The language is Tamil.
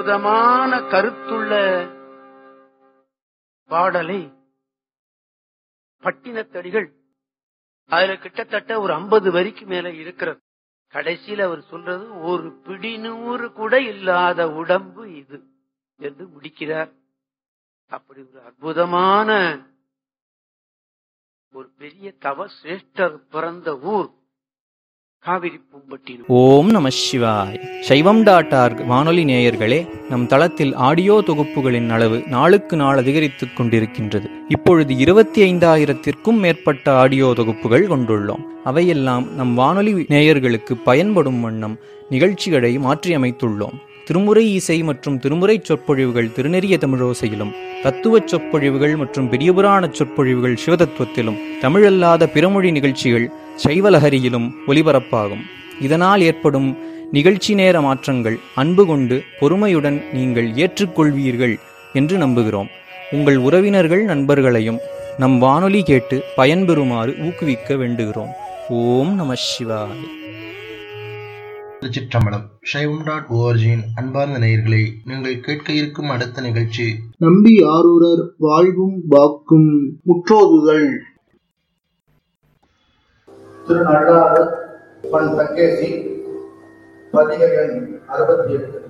அற்புதமான கருத்துள்ள பாடலை பட்டினத்தடிகள் அதுல கிட்டத்தட்ட ஒரு ஐம்பது வரிக்கு மேல இருக்கிறது கடைசியில் அவர் சொல்றது ஒரு பிடி நூறு கூட இல்லாத உடம்பு இது என்று முடிக்கிறார் அப்படி ஒரு அற்புதமான ஒரு பெரிய தவ சிரேஷ்டர் பிறந்த ஊர் காவிரி பூம்பட்டினம் ஓம் நம சிவாய் சைவம் டாட் ஆர்க் வானொலி நேயர்களே நம் தளத்தில் ஆடியோ தொகுப்புகளின் அளவு நாளுக்கு நாள் அதிகரித்துக் கொண்டிருக்கின்றது இப்பொழுது இருபத்தி ஐந்தாயிரத்திற்கும் மேற்பட்ட ஆடியோ தொகுப்புகள் கொண்டுள்ளோம் அவையெல்லாம் நம் வானொலி நேயர்களுக்கு பயன்படும் வண்ணம் நிகழ்ச்சிகளை மாற்றியமைத்துள்ளோம் திருமுறை இசை மற்றும் திருமுறை சொற்பொழிவுகள் திருநெறிய தமிழோசையிலும் தத்துவ சொற்பொழிவுகள் மற்றும் பெரியபுராண சொற்பொழிவுகள் சிவதத்துவத்திலும் தமிழல்லாத பிறமொழி நிகழ்ச்சிகள் சைவலஹரியிலும் ஒலிபரப்பாகும் இதனால் ஏற்படும் நிகழ்ச்சி நேர மாற்றங்கள் அன்பு கொண்டு பொறுமையுடன் நீங்கள் ஏற்றுக்கொள்வீர்கள் என்று நம்புகிறோம் உங்கள் உறவினர்கள் நண்பர்களையும் நம் வானொலி கேட்டு பயன்பெறுமாறு ஊக்குவிக்க வேண்டுகிறோம் ஓம் நம சிவாய் திருச்சிற்றம்பலம் சைவம் டாட் ஓஆர்ஜியின் அன்பார்ந்த நேயர்களே நீங்கள் கேட்க இருக்கும் அடுத்த நிகழ்ச்சி நம்பி ஆரூரர் வாழ்வும் வாக்கும் முற்றோதுதல் திரு நல்லாறு பண் தக்கேசி பதிக எண் அறுபத்தி எட்டு